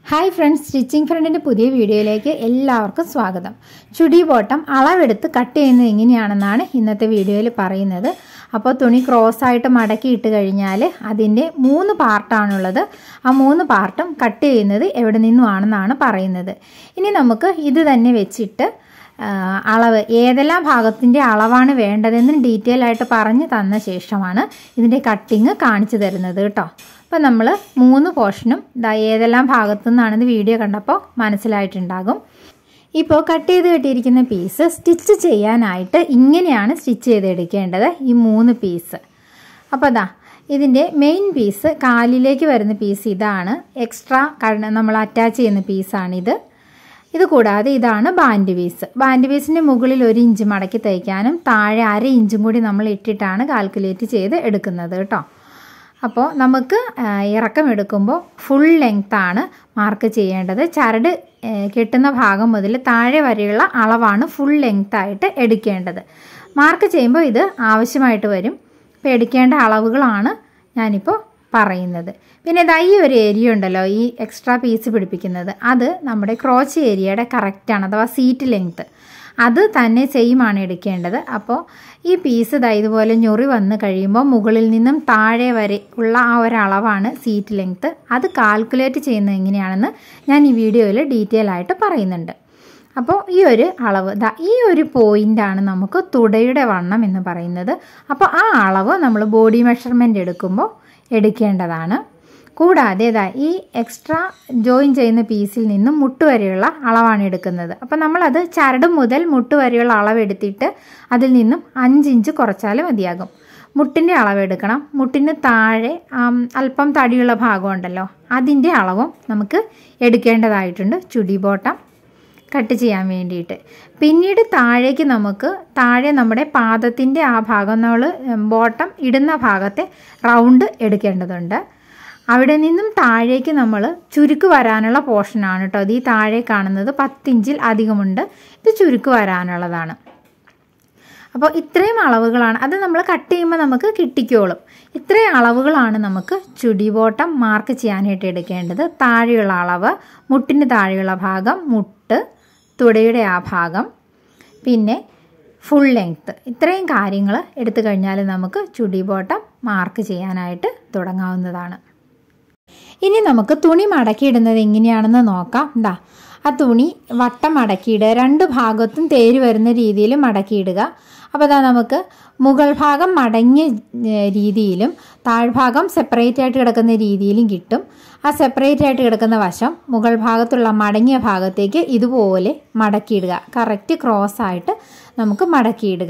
hi friends stitching ഫ്രണ്ടിൻ്റെ പുതിയ വീഡിയോയിലേക്ക് എല്ലാവർക്കും സ്വാഗതം ചുടി ബോട്ടം അളവെടുത്ത് കട്ട് ചെയ്യുന്നത് എങ്ങനെയാണെന്നാണ് ഇന്നത്തെ വീഡിയോയിൽ പറയുന്നത് അപ്പോൾ തുണി ക്രോസ് ആയിട്ട് മടക്കി ഇട്ട് കഴിഞ്ഞാൽ അതിൻ്റെ മൂന്ന് പാർട്ടാണുള്ളത് ആ മൂന്ന് പാർട്ടും കട്ട് ചെയ്യുന്നത് എവിടെ നിന്നുമാണെന്നാണ് പറയുന്നത് ഇനി നമുക്ക് ഇത് തന്നെ വെച്ചിട്ട് ആ, അളവ് ഏതെല്ലാം ഭാഗത്തിൻ്റെ അളവാണ് വേണ്ടതെന്ന് ഡീറ്റെയിൽ ആയിട്ട് പറഞ്ഞു തന്ന ശേഷമാണ് ഇതിൻ്റെ കട്ടിങ് കാണിച്ചു തരുന്നത് കേട്ടോ അപ്പോൾ നമ്മൾ മൂന്ന് പോർഷനും ദാ ഏതെല്ലാം ഭാഗത്തു നിന്നാണെന്ന് വീഡിയോ കണ്ടപ്പോൾ മനസ്സിലായിട്ടുണ്ടാകും ഇപ്പോൾ കട്ട് ചെയ്ത് കെട്ടിയിരിക്കുന്ന പീസ് സ്റ്റിച്ച് ചെയ്യാനായിട്ട് ഇങ്ങനെയാണ് സ്റ്റിച്ച് ചെയ്തെടുക്കേണ്ടത് ഈ മൂന്ന് പീസ് അപ്പോൾ അതാ ഇതിൻ്റെ മെയിൻ പീസ് കാലിലേക്ക് വരുന്ന പീസ് ഇതാണ് എക്സ്ട്രാ നമ്മൾ അറ്റാച്ച് ചെയ്യുന്ന പീസാണിത് ഇത് കൂടാതെ ഇതാണ് ബാൻഡ് പീസ് ബാൻഡ് പീസിൻ്റെ മുകളിൽ ഒരു ഇഞ്ച് മടക്കി തയ്ക്കാനും താഴെ അര ഇഞ്ചും കൂടി നമ്മൾ ഇട്ടിട്ടാണ് കാൽക്കുലേറ്റ് ചെയ്ത് എടുക്കുന്നത് കേട്ടോ അപ്പോൾ നമുക്ക് ആ, ഇറക്കം എടുക്കുമ്പോൾ ഫുൾ ലെങ്ത്താണ് മാർക്ക് ചെയ്യേണ്ടത് ചരട് ഏ, കെട്ടുന്ന ഭാഗം മുതൽ താഴെ വരെയുള്ള അളവാണ് ഫുൾ ലെങ്ത്തായിട്ട് എടുക്കേണ്ടത് മാർക്ക് ചെയ്യുമ്പോൾ ഇത് ആവശ്യമായിട്ട് വരും അപ്പോൾ എടുക്കേണ്ട അളവുകളാണ് ഞാനിപ്പോൾ പറയുന്നത് പിന്നെ ഇതാ ഈ ഒരു ഏരിയ ഉണ്ടല്ലോ ഈ എക്സ്ട്രാ പീസ് പിടിപ്പിക്കുന്നത് അത് നമ്മുടെ ക്രോച്ച് ഏരിയയുടെ കറക്റ്റാണ് അഥവാ സീറ്റ് ലെങ്ത്ത് അത് തന്നെ സെയിം ആണ് എടുക്കേണ്ടത് അപ്പോൾ ഈ പീസ് ഇതാ ഇതുപോലെ ഞൊറി വന്ന് കഴിയുമ്പോൾ മുകളിൽ നിന്നും താഴെ വരെ ഉള്ള ആ ഒരളവാണ് സീറ്റ് ലെങ്ത്ത് അത് കാൽക്കുലേറ്റ് ചെയ്യുന്നത് എങ്ങനെയാണെന്ന് ഞാൻ ഈ വീഡിയോയിൽ ഡീറ്റെയിൽ ആയിട്ട് പറയുന്നുണ്ട് അപ്പോൾ ഈ ഒരു അളവ് ദാ ഈ ഒരു പോയിൻ്റാണ് നമുക്ക് തുടയുടെ വണ്ണം എന്ന് പറയുന്നത് അപ്പോൾ ആ അളവ് നമ്മൾ ബോഡി മെഷർമെൻ്റ് എടുക്കുമ്പോൾ എടുക്കേണ്ടതാണ് കൂടാതെ ഇതാ ഈ എക്സ്ട്രാ ജോയിൻ ചെയ്യുന്ന പീസിൽ നിന്നും മുട്ട് വരെയുള്ള അളവാണ് എടുക്കുന്നത് അപ്പോൾ നമ്മളത് ചരട് മുതൽ മുട്ട് വരെയുള്ള അളവ് എടുത്തിട്ട് അതിൽ നിന്നും അഞ്ച് ഇഞ്ച് കുറച്ചാൽ മതിയാകും മുട്ടിൻ്റെ അളവ് എടുക്കണം മുട്ടിന് താഴെ ആം, അല്പം തടിയുള്ള ഭാഗമുണ്ടല്ലോ അതിൻ്റെ അളവും നമുക്ക് എടുക്കേണ്ടതായിട്ടുണ്ട് ചുടി ബോട്ടം കട്ട് ചെയ്യാൻ വേണ്ടിയിട്ട് പിന്നീട് താഴേക്ക് നമുക്ക് താഴെ നമ്മുടെ പാദത്തിൻ്റെ ആ ഭാഗം നമ്മൾ ബോട്ടം ഇടുന്ന ഭാഗത്തെ റൗണ്ട് എടുക്കേണ്ടതുണ്ട് അവിടെ നിന്നും താഴേക്ക് നമ്മൾ ചുരുക്ക് വരാനുള്ള പോർഷനാണ് കേട്ടോ ഇത് ഈ താഴെ കാണുന്നത് പത്തിഞ്ചിൽ അധികമുണ്ട് ഇത് ചുരുക്ക് വരാനുള്ളതാണ് അപ്പോൾ ഇത്രയും അളവുകളാണ് അത് നമ്മൾ കട്ട് ചെയ്യുമ്പോൾ നമുക്ക് കിട്ടിക്കോളും ഇത്രയും അളവുകളാണ് നമുക്ക് ചുടി ബോട്ടം മാർക്ക് ചെയ്യാനായിട്ട് എടുക്കേണ്ടത് താഴെയുള്ള അളവ് മുട്ടിന് താഴെയുള്ള ഭാഗം മുട്ട് തുടയുടെ ആ ഭാഗം പിന്നെ ഫുൾ ലെങ്ത്ത് ഇത്രയും കാര്യങ്ങൾ എടുത്തു കഴിഞ്ഞാൽ നമുക്ക് ചുടി ബോട്ടം മാർക്ക് ചെയ്യാനായിട്ട് തുടങ്ങാവുന്നതാണ് ഇനി നമുക്ക് തുണി മടക്കിയിടുന്നത് എങ്ങനെയാണെന്ന് നോക്കാം ദാ ആ തുണി വട്ടം മടക്കിയിടുക രണ്ട് ഭാഗത്തും തേര് വരുന്ന രീതിയിൽ മടക്കിയിടുക അപ്പോൾ അതാ നമുക്ക് മുകൾ ഭാഗം മടങ്ങിയ ഏ, രീതിയിലും താഴ്ഭാഗം സെപ്പറേറ്റ് ആയിട്ട് കിടക്കുന്ന രീതിയിലും കിട്ടും ആ സെപ്പറേറ്റ് ആയിട്ട് കിടക്കുന്ന വശം മുകൾ ഭാഗത്തുള്ള മടങ്ങിയ ഭാഗത്തേക്ക് ഇതുപോലെ മടക്കിയിടുക കറക്റ്റ് ക്രോസ് ആയിട്ട് നമുക്ക് മടക്കിയിടുക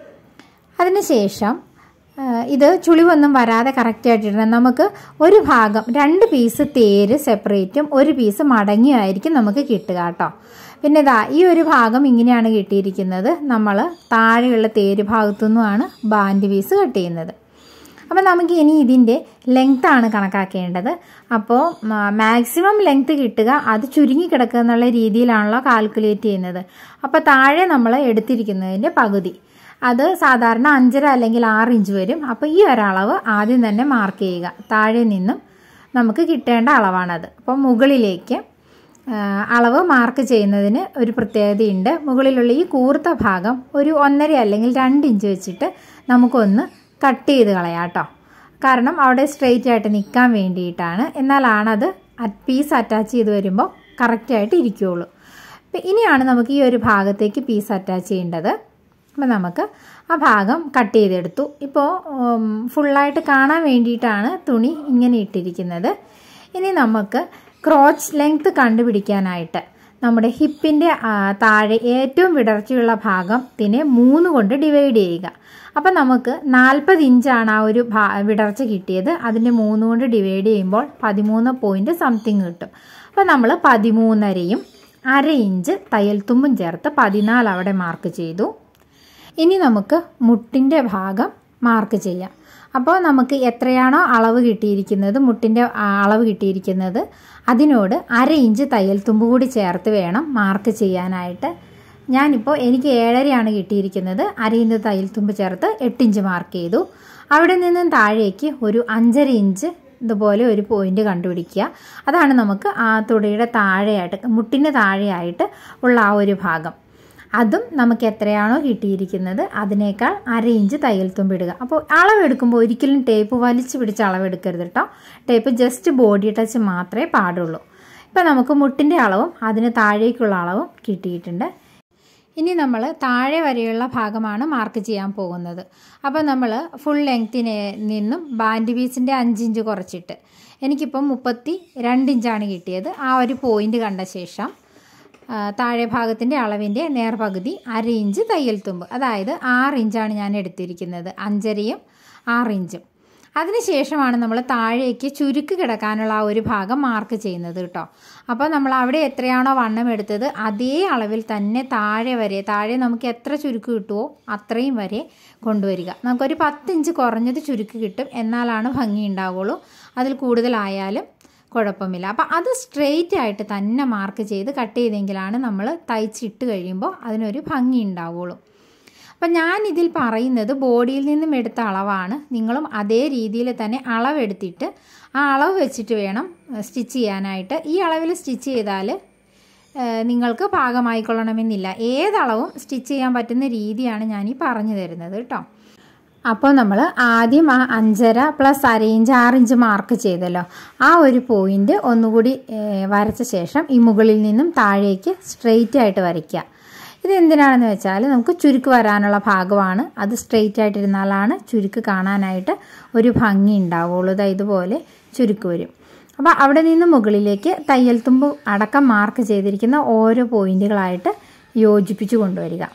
അതിനുശേഷം ആ, ഇത് ചുളിവൊന്നും വരാതെ കറക്റ്റായിട്ട് ഇടണം നമുക്ക് ഒരു ഭാഗം രണ്ട് പീസ് തേര് സെപ്പറേറ്റും ഒരു പീസ് മടങ്ങിയായിരിക്കും നമുക്ക് കിട്ടുക കേട്ടോ പിന്നെ ഇതാ ഈ ഒരു ഭാഗം ഇങ്ങനെയാണ് കിട്ടിയിരിക്കുന്നത് നമ്മൾ താഴെയുള്ള തേര് ഭാഗത്തു നിന്നുമാണ് ബാൻഡ് പീസ് കട്ട് ചെയ്യുന്നത് അപ്പോൾ നമുക്ക് ഇനി ഇതിൻ്റെ ലെങ്ത് ആണ് കണക്കാക്കേണ്ടത് അപ്പോൾ മാക്സിമം ലെങ്ത് കിട്ടുക അത് ചുരുങ്ങി കിടക്കുക എന്നുള്ള രീതിയിലാണല്ലോ കാൽക്കുലേറ്റ് ചെയ്യുന്നത് അപ്പോൾ താഴെ നമ്മൾ എടുത്തിരിക്കുന്നതിൻ്റെ പകുതി അത് സാധാരണ അഞ്ചര അല്ലെങ്കിൽ ആറ് ഇഞ്ച് വരും അപ്പോൾ ഈ ഒരളവ് ആദ്യം തന്നെ മാർക്ക് ചെയ്യുക താഴെ നിന്നും നമുക്ക് കിട്ടേണ്ട അളവാണത് അപ്പോൾ മുകളിലേക്ക് ആ, അളവ് മാർക്ക് ചെയ്യുന്നതിന് ഒരു പ്രത്യേകതയുണ്ട് മുകളിലുള്ള ഈ കൂർത്ത ഭാഗം ഒരു ഒന്നര അല്ലെങ്കിൽ രണ്ട് ഇഞ്ച് വെച്ചിട്ട് നമുക്കൊന്ന് കട്ട് ചെയ്ത് കളയാം കേട്ടോ കാരണം അവിടെ സ്ട്രെയിറ്റ് ആയിട്ട് നിൽക്കാൻ വേണ്ടിയിട്ടാണ് എന്നാലാണത് പീസ് അറ്റാച്ച് ചെയ്ത് വരുമ്പോൾ കറക്റ്റായിട്ട് ഇരിക്കുകയുള്ളൂ അപ്പം ഇനിയാണ് നമുക്ക് ഈ ഒരു ഭാഗത്തേക്ക് പീസ് അറ്റാച്ച് ചെയ്യേണ്ടത് അപ്പോൾ നമുക്ക് ആ ഭാഗം കട്ട് ചെയ്തെടുത്തു ഇപ്പോൾ ഉം, ഫുള്ളായിട്ട് കാണാൻ വേണ്ടിയിട്ടാണ് തുണി ഇങ്ങനെ ഇട്ടിരിക്കുന്നത് ഇനി നമുക്ക് ക്രോച്ച് ലെങ്ത് കണ്ടുപിടിക്കാനായിട്ട് നമ്മുടെ ഹിപ്പിൻ്റെ താഴെ ഏറ്റവും വിടർച്ചയുള്ള ഭാഗത്തിനെ മൂന്ന് കൊണ്ട് ഡിവൈഡ് ചെയ്യുക അപ്പം നമുക്ക് നാൽപ്പത് ഇഞ്ചാണ് ആ ഒരു ഭാ വിടർച്ച കിട്ടിയത് അതിൻ്റെ മൂന്ന് കൊണ്ട് ഡിവൈഡ് ചെയ്യുമ്പോൾ പതിമൂന്ന് പോയിൻറ്റ് സംതിങ് കിട്ടും അപ്പം നമ്മൾ പതിമൂന്നരയും അര ഇഞ്ച് തയ്യൽ തുമ്പും ചേർത്ത് പതിനാല് അവിടെ മാർക്ക് ചെയ്തു ഇനി നമുക്ക് മുട്ടിൻ്റെ ഭാഗം മാർക്ക് ചെയ്യാം അപ്പോൾ നമുക്ക് എത്രയാണോ അളവ് കിട്ടിയിരിക്കുന്നത് മുട്ടിൻ്റെ ആ, അളവ് കിട്ടിയിരിക്കുന്നത് അതിനോട് അര ഇഞ്ച് തയ്യൽ തുമ്പ് കൂടി ചേർത്ത് വേണം മാർക്ക് ചെയ്യാനായിട്ട് ഞാനിപ്പോൾ എനിക്ക് ഏഴരയാണ് കിട്ടിയിരിക്കുന്നത് അര ഇഞ്ച് തയ്യൽ തുമ്പ് ചേർത്ത് എട്ട് ഇഞ്ച് മാർക്ക് ചെയ്തു അവിടെ നിന്നും താഴേക്ക് ഒരു അഞ്ചര ഇഞ്ച് ഇതുപോലെ ഒരു പോയിന്റ് കണ്ടുപിടിക്കുക അതാണ് നമുക്ക് ആ തുടയുടെ താഴെയായിട്ട് മുട്ടിന് താഴെയായിട്ട് ഉള്ള ആ ഒരു ഭാഗം അതും നമുക്ക് എത്രയാണോ കിട്ടിയിരിക്കുന്നത് അതിനേക്കാൾ അര ഇഞ്ച് തയ്യൽ തുമ്പിടുക അപ്പോൾ അളവെടുക്കുമ്പോൾ ഒരിക്കലും ടേപ്പ് വലിച്ചു പിടിച്ച് അളവെടുക്കരുത് കേട്ടോ ടേപ്പ് ജസ്റ്റ് ബോഡി ടച്ച് മാത്രമേ പാടുള്ളൂ ഇപ്പം നമുക്ക് മുട്ടിൻ്റെ അളവും അതിന് താഴേക്കുള്ള അളവും കിട്ടിയിട്ടുണ്ട് ഇനി നമ്മൾ താഴെ വരെയുള്ള ഭാഗമാണ് മാർക്ക് ചെയ്യാൻ പോകുന്നത് അപ്പോൾ നമ്മൾ ഫുൾ ലെങ്തിന് നിന്നും ബാൻഡ് പീസിൻ്റെ അഞ്ചിഞ്ച് കുറച്ചിട്ട് എനിക്കിപ്പം മുപ്പത്തി രണ്ട് ഇഞ്ചാണ് കിട്ടിയത് ആ ഒരു പോയിന്റ് കണ്ട ശേഷം താഴെ ഭാഗത്തിൻ്റെ അളവിൻ്റെ നേർപകുതി അര ഇഞ്ച് തയ്യൽ തുമ്പ് അതായത് ആറ് ഇഞ്ചാണ് ഞാൻ എടുത്തിരിക്കുന്നത് അഞ്ചരയും ആറ് ഇഞ്ചും അതിനുശേഷമാണ് നമ്മൾ താഴേക്ക് ചുരുക്ക് കിടക്കാനുള്ള ആ ഒരു ഭാഗം മാർക്ക് ചെയ്യുന്നത് കേട്ടോ അപ്പോൾ നമ്മൾ അവിടെ എത്രയാണോ വണ്ണം എടുത്തത് അതേ അളവിൽ തന്നെ താഴെ വരെ താഴെ നമുക്ക് എത്ര ചുരുക്ക് കിട്ടുമോ അത്രയും വരെ കൊണ്ടുവരിക നമുക്കൊരു പത്തിഞ്ച് കുറഞ്ഞത് ചുരുക്ക് കിട്ടും എന്നാലാണ് ഭംഗി ഉണ്ടാവുള്ളൂ അതിൽ കൂടുതലായാലും കുഴപ്പമില്ല അപ്പോൾ അത് സ്ട്രെയിറ്റ് ആയിട്ട് തന്നെ മാർക്ക് ചെയ്ത് കട്ട് ചെയ്തെങ്കിലാണ് നമ്മൾ തയ്ച്ചിട്ട് കഴിയുമ്പോൾ അതിനൊരു ഭംഗി ഉണ്ടാവുള്ളൂ അപ്പം ഞാൻ ഇതിൽ പറയുന്നത് ബോഡിയിൽ നിന്നും എടുത്ത അളവാണ് നിങ്ങളും അതേ രീതിയിൽ തന്നെ അളവെടുത്തിട്ട് ആ അളവ് വെച്ചിട്ട് വേണം സ്റ്റിച്ച് ചെയ്യാനായിട്ട് ഈ അളവിൽ സ്റ്റിച്ച് ചെയ്താൽ നിങ്ങൾക്ക് പാകമായിക്കൊള്ളണമെന്നില്ല ഏതളവും സ്റ്റിച്ച് ചെയ്യാൻ പറ്റുന്ന രീതിയാണ് ഞാൻ ഈ പറഞ്ഞു തരുന്നത് കേട്ടോ അപ്പോൾ നമ്മൾ ആദ്യം ആ അഞ്ചര പ്ലസ് അര ഇഞ്ച് ആറ് ഇഞ്ച് മാർക്ക് ചെയ്തല്ലോ ആ ഒരു പോയിന്റ് ഒന്നുകൂടി വരച്ച ശേഷം ഈ മുകളിൽ നിന്നും താഴേക്ക് സ്ട്രെയിറ്റ് ആയിട്ട് വരയ്ക്കുക ഇത് എന്തിനാണെന്ന് വെച്ചാൽ നമുക്ക് ചുരുക്ക് വരാനുള്ള ഭാഗമാണ് അത് സ്ട്രെയിറ്റ് ആയിട്ടിരുന്നാലാണ് ചുരുക്ക് കാണാനായിട്ട് ഒരു ഭംഗി ഉണ്ടാവുള്ളൂ ഇതാ ഇതുപോലെ ചുരുക്ക് വരും അപ്പോൾ അവിടെ നിന്ന് മുകളിലേക്ക് തയ്യൽ തുമ്പ് അടക്കം മാർക്ക് ചെയ്തിരിക്കുന്ന ഓരോ പോയിന്റുകളായിട്ട് യോജിപ്പിച്ച് കൊണ്ടുവരിക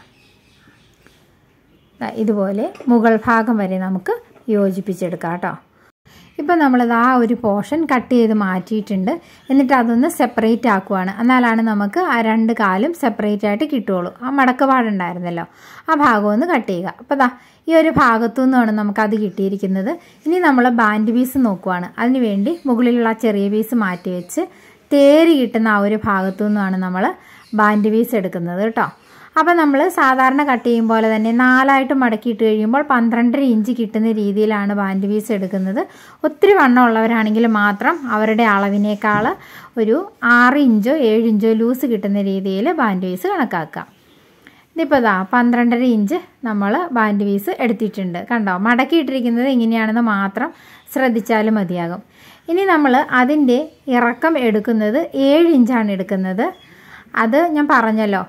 ഇതുപോലെ മുകൾ ഭാഗം വരെ നമുക്ക് യോജിപ്പിച്ചെടുക്കാം കേട്ടോ ഇപ്പം നമ്മളത് ആ ഒരു പോർഷൻ കട്ട് ചെയ്ത് മാറ്റിയിട്ടുണ്ട് എന്നിട്ട് അതൊന്ന് സെപ്പറേറ്റ് ആക്കുവാണ് എന്നാലാണ് നമുക്ക് ആ രണ്ട് കാലും സെപ്പറേറ്റ് ആയിട്ട് കിട്ടുള്ളൂ ആ മടക്കപാടുണ്ടായിരുന്നല്ലോ ആ ഭാഗം ഒന്ന് കട്ട് ചെയ്യുക അപ്പോൾ ദാ ഈ ഒരു ഭാഗത്തു നിന്നാണ് നമുക്കത് കിട്ടിയിരിക്കുന്നത് ഇനി നമ്മൾ ബാൻഡ് പീസ് നോക്കുവാണ് അതിന് വേണ്ടി മുകളിലുള്ള ചെറിയ പീസ് മാറ്റി വെച്ച് തേരി കിട്ടുന്ന ആ ഒരു ഭാഗത്തു നിന്നാണ് നമ്മൾ ബാൻഡ് പീസ് എടുക്കുന്നത് കേട്ടോ അപ്പോൾ നമ്മൾ സാധാരണ കട്ട് ചെയ്യും പോലെ തന്നെ നാലായിട്ട് മടക്കിയിട്ട് കഴിയുമ്പോൾ പന്ത്രണ്ടര ഇഞ്ച് കിട്ടുന്ന രീതിയിലാണ് ബാൻഡ് പീസ് എടുക്കുന്നത് ഒത്തിരി വണ്ണമുള്ളവരാണെങ്കിൽ മാത്രം അവരുടെ അളവിനേക്കാൾ ഒരു ആറ് ഇഞ്ചോ ഏഴ് ഇഞ്ചോ ലൂസ് കിട്ടുന്ന രീതിയിൽ ബാൻഡ് പീസ് കണക്കാക്കാം ഇതിപ്പോൾ ഇതാ പന്ത്രണ്ടര ഇഞ്ച് നമ്മൾ ബാൻഡ് പീസ് എടുത്തിട്ടുണ്ട് കണ്ടോ മടക്കിയിട്ടിരിക്കുന്നത് ഇങ്ങനെയാണെന്ന് മാത്രം ശ്രദ്ധിച്ചാലും മതിയാകും ഇനി നമ്മൾ അതിൻ്റെ ഇറക്കം എടുക്കുന്നത് ഏഴ് ഇഞ്ചാണ് എടുക്കുന്നത് അത് ഞാൻ പറഞ്ഞല്ലോ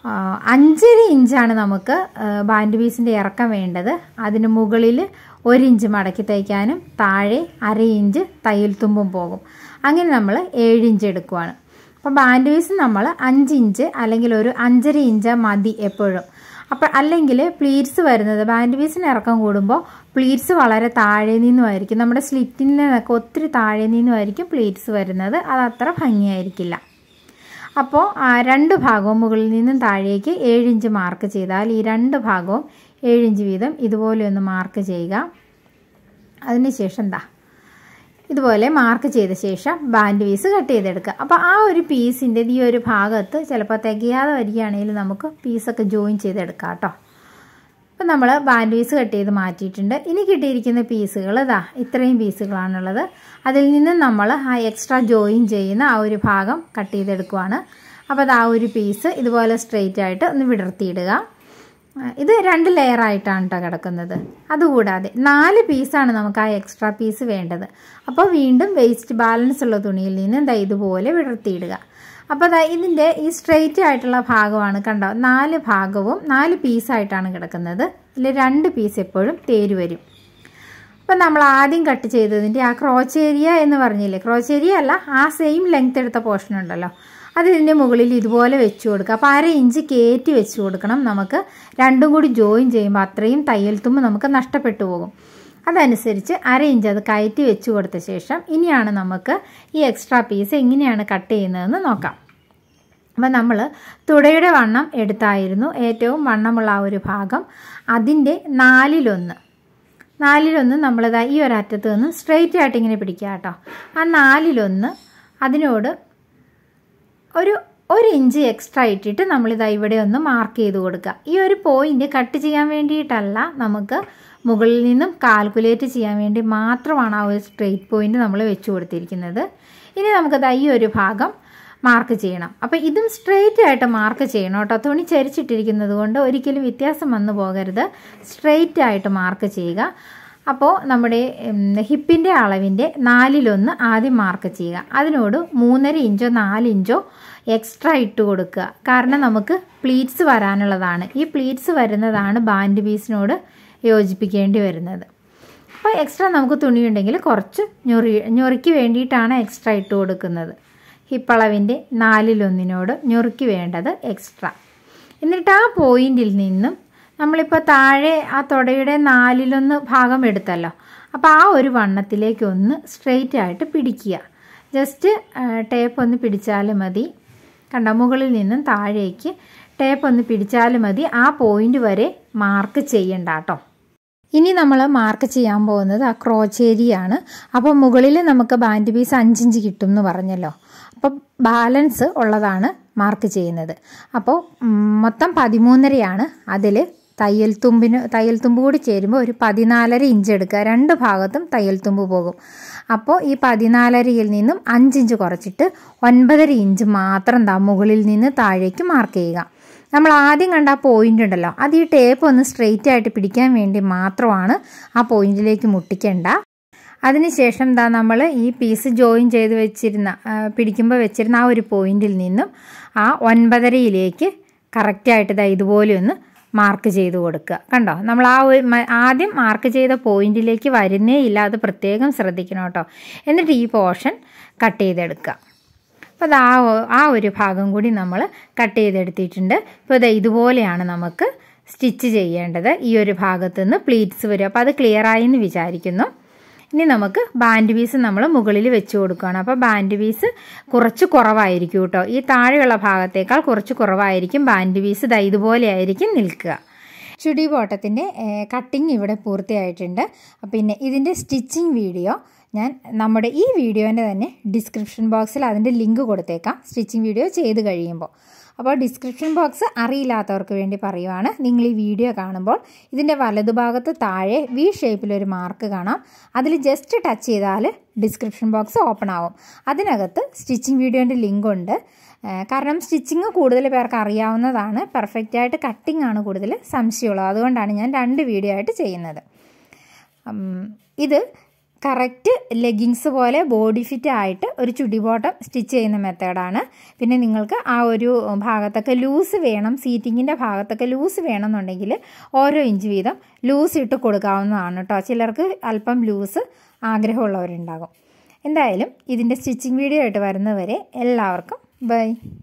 അഞ്ചര ഇഞ്ചാണ് നമുക്ക് ബാൻഡ് പീസിൻ്റെ ഇറക്കം വേണ്ടത് അതിന് മുകളിൽ ഒരു ഇഞ്ച് മടക്കി തയ്ക്കാനും താഴെ അര ഇഞ്ച് തയ്യൽ തുമ്പും പോകും അങ്ങനെ നമ്മൾ ഏഴ് ഇഞ്ച് എടുക്കുവാണ് അപ്പോൾ ബാൻഡ് പീസ് നമ്മൾ അഞ്ച് ഇഞ്ച് അല്ലെങ്കിൽ ഒരു അഞ്ചര ഇഞ്ച് മതി എപ്പോഴും അപ്പോൾ അല്ലെങ്കിൽ പ്ലീറ്റ്സ് വരുന്നത് ബാൻഡ് പീസിന് ഇറക്കം കൂടുമ്പോൾ പ്ലീറ്റ്സ് വളരെ താഴെ നിന്നുമായിരിക്കും നമ്മുടെ സ്ലിറ്റിൽ നിന്നൊക്കെ ഒത്തിരി താഴെ നിന്നുമായിരിക്കും പ്ലീറ്റ്സ് വരുന്നത് അത് അത്ര ഭംഗിയായിരിക്കില്ല അപ്പോൾ രണ്ട് ഭാഗവും മുകളിൽ നിന്നും താഴേക്ക് ഏഴിഞ്ച് മാർക്ക് ചെയ്താൽ ഈ രണ്ട് ഭാഗവും ഏഴിഞ്ച് വീതം ഇതുപോലെ ഒന്ന് മാർക്ക് ചെയ്യുക അതിനുശേഷം എന്താ ഇതുപോലെ മാർക്ക് ചെയ്ത ശേഷം ബാൻഡ് പീസ് കട്ട് ചെയ്തെടുക്കുക അപ്പോൾ ആ ഒരു പീസിൻ്റെ ഈ ഒരു ഭാഗത്ത് ചിലപ്പോൾ തികയാതെ വരികയാണെങ്കിൽ നമുക്ക് പീസൊക്കെ ജോയിൻ ചെയ്തെടുക്കാം കേട്ടോ അപ്പം നമ്മൾ ബാൻഡ് പീസ് കട്ട് ചെയ്ത് മാറ്റിയിട്ടുണ്ട് ഇനി കിട്ടിയിരിക്കുന്ന പീസുകൾ ഇതാ ഇത്രയും പീസുകളാണുള്ളത് അതിൽ നിന്ന് നമ്മൾ ആ എക്സ്ട്രാ ജോയിൻ ചെയ്യുന്ന ആ ഒരു ഭാഗം കട്ട് ചെയ്തെടുക്കുവാണ് അപ്പോൾ അത് ആ ഒരു പീസ് ഇതുപോലെ സ്ട്രെയിറ്റ് ആയിട്ട് ഒന്ന് വിടർത്തിയിടുക ഇത് രണ്ട് ലെയർ ആയിട്ടാണ് കേട്ടോ കിടക്കുന്നത് അതുകൂടാതെ നാല് പീസാണ് നമുക്ക് ആ എക്സ്ട്രാ പീസ് വേണ്ടത് അപ്പോൾ വീണ്ടും വേസ്റ്റ് ബാലൻസ് ഉള്ള തുണിയിൽ നിന്ന് ദാ ഇതുപോലെ വിടർത്തിയിടുക അപ്പോൾ ദാ ഇതിൻ്റെ ഈ സ്ട്രെയിറ്റ് ആയിട്ടുള്ള ഭാഗമാണ് കണ്ടോ നാല് ഭാഗവും നാല് പീസായിട്ടാണ് കിടക്കുന്നത് ഇതിൽ രണ്ട് പീസ് എപ്പോഴും തേര് വരും അപ്പം നമ്മൾ ആദ്യം കട്ട് ചെയ്തതിൻ്റെ ആ ക്രോച്ചേരിയ എന്ന് പറഞ്ഞില്ലേ ക്രോച്ചേരിയ അല്ല ആ സെയിം ലെങ്ത് എടുത്ത പോർഷൻ ഉണ്ടല്ലോ അത് ഇതിൻ്റെ മുകളിൽ ഇതുപോലെ വെച്ച് കൊടുക്കുക അപ്പോൾ അര ഇഞ്ച് കയറ്റി വെച്ച് കൊടുക്കണം നമുക്ക് രണ്ടും കൂടി ജോയിൻ ചെയ്യുമ്പോൾ അത്രയും തയ്യൽ തുമ്പ് നമുക്ക് നഷ്ടപ്പെട്ടു പോകും അതനുസരിച്ച് അര ഇഞ്ച് അത് കയറ്റി വെച്ച് കൊടുത്ത ശേഷം ഇനിയാണ് നമുക്ക് ഈ എക്സ്ട്രാ പീസ് എങ്ങനെയാണ് കട്ട് ചെയ്യുന്നതെന്ന് നോക്കാം അപ്പം നമ്മൾ തുടയുടെ വണ്ണം എടുത്തായിരുന്നു ഏറ്റവും വണ്ണമുള്ള ആ ഒരു ഭാഗം അതിൻ്റെ നാലിലൊന്ന് നാലിലൊന്ന് നമ്മളിതാ ഈ ഒരറ്റത്ത് നിന്ന് സ്ട്രെയിറ്റ് ആയിട്ട് ഇങ്ങനെ പിടിക്കുക കേട്ടോ ആ നാലിലൊന്ന് അതിനോട് ഒരു ഒരു ഇഞ്ച് എക്സ്ട്രാ ഇട്ടിട്ട് നമ്മളിതാ ഇവിടെ ഒന്ന് മാർക്ക് ചെയ്ത് കൊടുക്കുക ഈ ഒരു പോയിന്റ് കട്ട് ചെയ്യാൻ വേണ്ടിയിട്ടല്ല നമുക്ക് മുകളിൽ നിന്നും കാൽക്കുലേറ്റ് ചെയ്യാൻ വേണ്ടി മാത്രമാണ് ആ ഒരു സ്ട്രെയിറ്റ് പോയിന്റ് നമ്മൾ വെച്ച് കൊടുത്തിരിക്കുന്നത് ഇനി നമുക്കത് ഈ ഒരു ഭാഗം മാർക്ക് ചെയ്യണം അപ്പോൾ ഇതും സ്ട്രെയിറ്റ് ആയിട്ട് മാർക്ക് ചെയ്യണം കേട്ടോ തുണി ചരിച്ചിട്ടിരിക്കുന്നത് കൊണ്ട് ഒരിക്കലും വ്യത്യാസം വന്നു പോകരുത് സ്ട്രെയിറ്റ് ആയിട്ട് മാർക്ക് ചെയ്യുക അപ്പോൾ നമ്മുടെ ഹിപ്പിൻ്റെ അളവിൻ്റെ നാലിലൊന്ന് ആദ്യം മാർക്ക് ചെയ്യുക അതിനോട് മൂന്നര ഇഞ്ചോ നാല് ഇഞ്ചോ എക്സ്ട്രാ ഇട്ട് കൊടുക്കുക കാരണം നമുക്ക് പ്ലീറ്റ്സ് വരാനുള്ളതാണ് ഈ പ്ലീറ്റ്സ് വരുന്നതാണ് ബാൻഡ് പീസിനോട് യോജിപ്പിക്കേണ്ടി വരുന്നത് അപ്പോൾ എക്സ്ട്രാ നമുക്ക് തുണിയുണ്ടെങ്കിൽ കുറച്ച് ഞൊറി ഞൊറിക്ക് വേണ്ടിയിട്ടാണ് എക്സ്ട്രാ ഇട്ട് കൊടുക്കുന്നത് ഹിപ്പളവിൻ്റെ നാലിലൊന്നിനോട് ഞൊറുക്കി വേണ്ടത് എക്സ്ട്രാ എന്നിട്ട് ആ പോയിന്റിൽ നിന്നും നമ്മളിപ്പോൾ താഴെ ആ തുടയുടെ നാലിലൊന്ന് ഭാഗം എടുത്തല്ലോ അപ്പോൾ ആ ഒരു വണ്ണത്തിലേക്ക് ഒന്ന് സ്ട്രെയിറ്റ് ആയിട്ട് പിടിക്കുക ജസ്റ്റ് ടേപ്പ് ഒന്ന് പിടിച്ചാൽ മതി കണ്ട മുകളിൽ നിന്നും താഴേക്ക് ടേപ്പ് ഒന്ന് പിടിച്ചാൽ മതി ആ പോയിന്റ് വരെ മാർക്ക് ചെയ്യണ്ട കേട്ടോ ഇനി നമ്മൾ മാർക്ക് ചെയ്യാൻ പോകുന്നത് ആ ക്രോച്ചേരിയാണ് അപ്പോൾ മുകളിൽ നമുക്ക് ബാൻഡ് പീസ് അഞ്ചിഞ്ച് കിട്ടും എന്ന് പറഞ്ഞല്ലോ അപ്പോൾ ബാലൻസ് ഉള്ളതാണ് മാർക്ക് ചെയ്യുന്നത് അപ്പോൾ മൊത്തം പതിമൂന്നരയാണ് അതിൽ തയ്യൽ തുമ്പിന് തയ്യൽ തുമ്പ് കൂടി ചേരുമ്പോൾ ഒരു പതിനാലര ഇഞ്ച് എടുക്കുക രണ്ട് ഭാഗത്തും തയ്യൽ തുമ്പ് പോകും അപ്പോൾ ഈ പതിനാലരയിൽ നിന്നും അഞ്ചിഞ്ച് കുറച്ചിട്ട് ഒൻപതര ഇഞ്ച് മാത്രം ദാ മുകളിൽ നിന്ന് താഴേക്ക് മാർക്ക് ചെയ്യുക നമ്മൾ ആദ്യം കണ്ട ആ പോയിന്റ് ഉണ്ടല്ലോ അത് ഈ ടേപ്പ് ഒന്ന് സ്ട്രെയിറ്റ് ആയിട്ട് പിടിക്കാൻ വേണ്ടി മാത്രമാണ് ആ പോയിന്റിലേക്ക് മുട്ടിക്കേണ്ട അതിനുശേഷം ദാ നമ്മൾ ഈ പീസ് ജോയിൻ ചെയ്ത് വെച്ചിരുന്ന പിടിക്കുമ്പോൾ വെച്ചിരുന്ന ആ ഒരു പോയിന്റിൽ നിന്നും ആ ഒൻപതരയിലേക്ക് കറക്റ്റായിട്ട് ദാ ഇതുപോലെ ഒന്ന് മാർക്ക് ചെയ്ത് കൊടുക്കുക കണ്ടോ നമ്മൾ ആ ഒരു ആദ്യം മാർക്ക് ചെയ്ത പോയിന്റിലേക്ക് വരുന്നേ ഇല്ല അത് പ്രത്യേകം ശ്രദ്ധിക്കണം കേട്ടോ എന്നിട്ട് ഈ പോർഷൻ കട്ട് ചെയ്തെടുക്കുക അപ്പോൾ അത് ആ ആ ഒരു ഭാഗം കൂടി നമ്മൾ കട്ട് ചെയ്തെടുത്തിട്ടുണ്ട് ഇപ്പോൾ ഇത് ഇതുപോലെയാണ് നമുക്ക് സ്റ്റിച്ച് ചെയ്യേണ്ടത് ഈ ഒരു ഭാഗത്തു നിന്ന് പ്ലീറ്റ്സ് വരും അപ്പോൾ അത് ക്ലിയറായി എന്ന് വിചാരിക്കുന്നു ഇനി നമുക്ക് ബാൻഡ് പീസ് നമ്മൾ മുകളിൽ വെച്ച് കൊടുക്കുകയാണ് അപ്പോൾ ബാൻഡ് പീസ് കുറച്ച് കുറവായിരിക്കും കേട്ടോ ഈ താഴെയുള്ള ഭാഗത്തേക്കാൾ കുറച്ച് കുറവായിരിക്കും ബാൻഡ് പീസ് ദാ ഇതുപോലെ ആയിരിക്കും നിൽക്കുക ചുടി ബോട്ടത്തിൻ്റെ കട്ടിങ് ഇവിടെ പൂർത്തിയായിട്ടുണ്ട് പിന്നെ ഇതിൻ്റെ സ്റ്റിച്ചിങ് വീഡിയോ ഞാൻ നമ്മുടെ ഈ വീഡിയോൻ്റെ തന്നെ ഡിസ്ക്രിപ്ഷൻ ബോക്സിൽ അതിൻ്റെ ലിങ്ക് കൊടുത്തേക്കാം സ്റ്റിച്ചിങ് വീഡിയോ ചെയ്ത് കഴിയുമ്പോൾ അപ്പോൾ ഡിസ്ക്രിപ്ഷൻ ബോക്സ് അറിയില്ലാത്തവർക്ക് വേണ്ടി പറയുവാണ് നിങ്ങൾ ഈ വീഡിയോ കാണുമ്പോൾ ഇതിൻ്റെ വലതുഭാഗത്ത് താഴെ വി ഷേപ്പിലൊരു മാർക്ക് കാണാം അതിൽ ജസ്റ്റ് ടച്ച് ചെയ്താൽ ഡിസ്ക്രിപ്ഷൻ ബോക്സ് ഓപ്പൺ ആവും അതിനകത്ത് സ്റ്റിച്ചിങ് വീഡിയോൻ്റെ ലിങ്ക് ഉണ്ട് കാരണം സ്റ്റിച്ചിങ് കൂടുതൽ പേർക്ക് അറിയാവുന്നതാണ് പെർഫെക്റ്റ് ആയിട്ട് കട്ടിംഗ് ആണ് കൂടുതൽ സംശയമുള്ളത് അതുകൊണ്ടാണ് ഞാൻ രണ്ട് വീഡിയോ ആയിട്ട് ചെയ്യുന്നത് ഇത് കറക്റ്റ് ലെഗിങ്സ് പോലെ ബോഡി ഫിറ്റ് ആയിട്ട് ഒരു ചുടി ബോട്ടം സ്റ്റിച്ച് ചെയ്യുന്ന മെത്തേഡാണ് പിന്നെ നിങ്ങൾക്ക് ആ ഒരു ഭാഗത്തൊക്കെ ലൂസ് വേണം സീറ്റിങ്ങിൻ്റെ ഭാഗത്തൊക്കെ ലൂസ് വേണമെന്നുണ്ടെങ്കിൽ ഓരോ ഇഞ്ച് വീതം ലൂസ് ഇട്ട് കൊടുക്കാവുന്നതാണ് കേട്ടോ ചിലർക്ക് അല്പം ലൂസ് ആഗ്രഹമുള്ളവരുണ്ടാകും എന്തായാലും ഇതിൻ്റെ സ്റ്റിച്ചിങ് വീഡിയോ ആയിട്ട് വരുന്നവരെ എല്ലാവർക്കും ബൈ